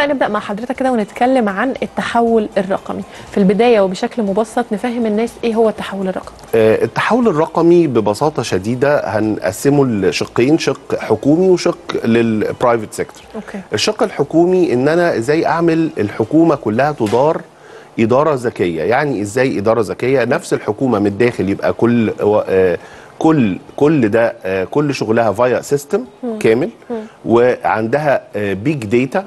بقى نبدا مع حضرتك كده ونتكلم عن التحول الرقمي في البدايه وبشكل مبسط نفهم الناس ايه هو التحول الرقمي آه، التحول الرقمي ببساطه شديده هنقسمه لشقين شق حكومي وشق للبرايفت سيكتور اوكي الشق الحكومي ان انا ازاي اعمل الحكومه كلها تدار اداره ذكيه يعني ازاي اداره ذكيه نفس الحكومه من الداخل يبقى كل آه، كل كل ده آه، كل شغلها فايا سيستم كامل وعندها بيج داتا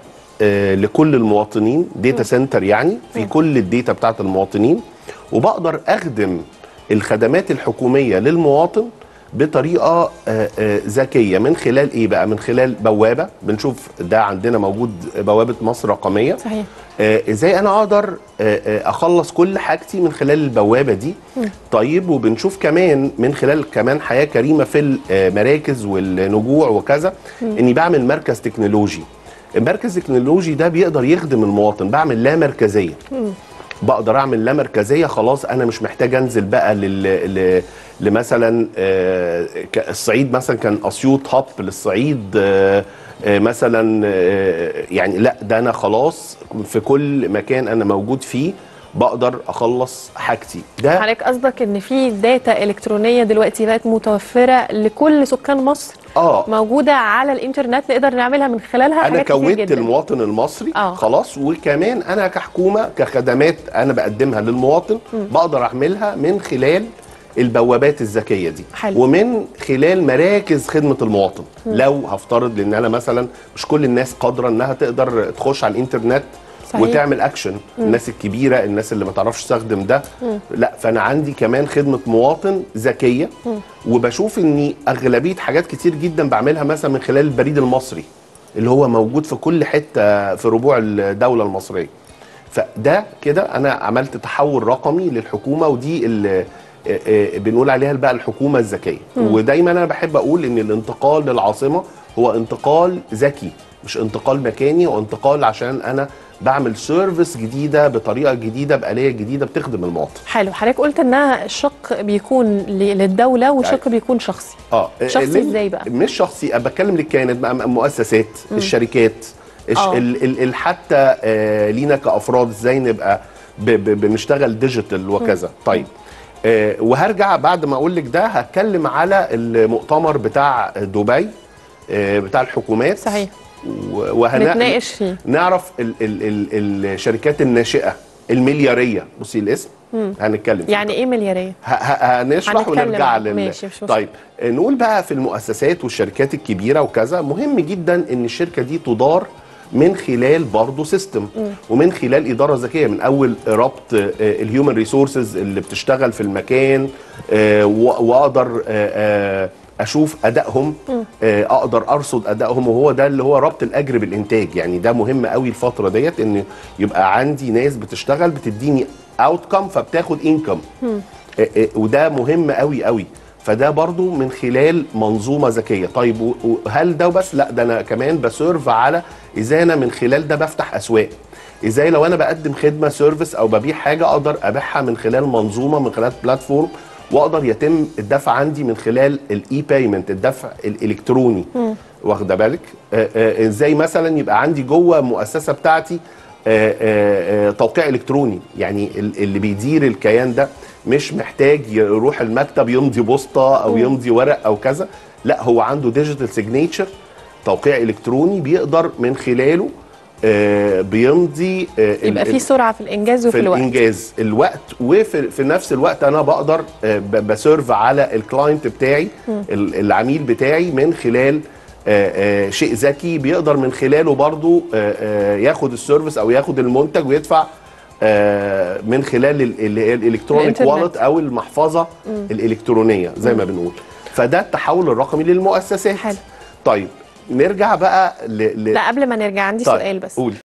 لكل المواطنين داتا سنتر يعني في كل الداتا بتاعت المواطنين وبقدر اخدم الخدمات الحكوميه للمواطن بطريقه آه، آه، ذكيه من خلال ايه بقى من خلال بوابه بنشوف ده عندنا موجود بوابه مصر رقميه صحيح آه، ازاي انا اقدر آه، آه، اخلص كل حاجتي من خلال البوابه دي طيب وبنشوف كمان من خلال كمان حياه كريمه في المراكز والنجوع وكذا اني بعمل مركز تكنولوجي المركز التكنولوجي ده بيقدر يخدم المواطن بعمل لا مركزيه بقدر اعمل لا مركزيه خلاص انا مش محتاج انزل بقى لل ل- لمثلا آه، ك- الصعيد مثلا كان اسيوط هاب للصعيد آه، آه، مثلا آه، يعني لا ده انا خلاص في كل مكان انا موجود فيه بقدر اخلص حاجتي ده حضرتك قصدك ان في داتا الكترونيه دلوقتي بقت متوفره لكل سكان مصر اه موجوده على الانترنت نقدر نعملها من خلالها انا حاجات كتير كونت جدا المواطن المصري آه. خلاص وكمان انا كحكومه كخدمات انا بقدمها للمواطن بقدر اعملها من خلال البوابات الذكيه دي حلو. ومن خلال مراكز خدمه المواطن لو هفترض لان انا مثلا مش كل الناس قادره انها تقدر تخش على الانترنت صحيح. وتعمل اكشن الناس الكبيره الناس اللي ما تعرفش تستخدم ده لا فانا عندي كمان خدمه مواطن ذكيه وبشوف اني اغلبيه حاجات كتير جدا بعملها مثلا من خلال البريد المصري اللي هو موجود في كل حته في ربوع الدوله المصريه فده كده انا عملت تحول رقمي للحكومه ودي اللي آه، آه، بنقول عليها بقى الحكومه الذكيه ودايما انا بحب اقول ان الانتقال للعاصمه هو انتقال ذكي مش انتقال مكاني هو انتقال عشان انا بعمل سيرفيس جديده بطريقه جديده باليه جديده بتخدم المواطن حلو حضرتك قلت انها شق بيكون ل- للدوله وشق بيكون شخصي اه شخصي اللي- إزاي بقى؟ مش شخصي أنا بتكلم للكيانات بقى مؤسسات الشركات الش... آه. ال... ال... ال... حتى آه لينا كافراد ازاي نبقى ب... ب... بنشتغل ديجيتال وكذا طيب آه وهرجع بعد ما اقول لك ده هتكلم على المؤتمر بتاع دبي آه بتاع الحكومات صحيح. و- وهن... نتناقش فيه نعرف ال... ال... ال... الشركات الناشئه الملياريه بصي الاسم هنتكلم فيه. يعني ايه ملياريه ه- ه- هنشرح هنتكلم ونرجع عنه. لل ماشي، مش مشكلة. طيب نقول بقى في المؤسسات والشركات الكبيره وكذا مهم جدا ان الشركه دي تدار من خلال برضه سيستم ومن خلال اداره ذكيه من اول ربط الهيومن ريسورسز اللي بتشتغل في المكان آه، و- واقدر آه، آه، اشوف ادائهم آه، اقدر ارصد ادائهم وهو ده اللي هو ربط الاجر بالانتاج يعني ده مهم قوي الفتره ديت ان يبقى عندي ناس بتشتغل بتديني اوتكم فبتاخد انكم آه، آه، وده مهم قوي قوي فده برضو من خلال منظومه ذكيه طيب و- وهل ده بس لا ده انا كمان بسيرف على ازاي انا من خلال ده بفتح اسواق ازاي لو انا بقدم خدمه سيرفيس او ببيع حاجه اقدر ابيعها من خلال منظومه من خلال بلاتفورم واقدر يتم الدفع عندي من خلال الاي بايمنت الدفع الالكتروني واخده بالك آه، آه، ازاي مثلا يبقى عندي جوه المؤسسه بتاعتي آه، آه، آه، توقيع الكتروني يعني ال- اللي بيدير الكيان ده مش محتاج يروح المكتب يمضي بوسطه او يمضي ورق او كذا لا هو عنده ديجيتال سيجنيتشر توقيع الكتروني بيقدر من خلاله آه، بيمضي آه، ال- يبقى في سرعه في الانجاز وفي في الوقت الانجاز الوقت وفي في نفس الوقت انا بقدر آه، ب- بسيرف على الكلاينت بتاعي ال- العميل بتاعي من خلال آه، آه، شيء ذكي بيقدر من خلاله برضو آه، آه، ياخد السيرفيس او ياخد المنتج ويدفع آه، من خلال ال- اللي هي الالكترونيك الإنترنت. والت او المحفظه الالكترونيه زي ما بنقول فده التحول الرقمي للمؤسسات حلو. طيب نرجع بقى ل... ل... لا قبل ما نرجع عندي طيب، سؤال بس قولي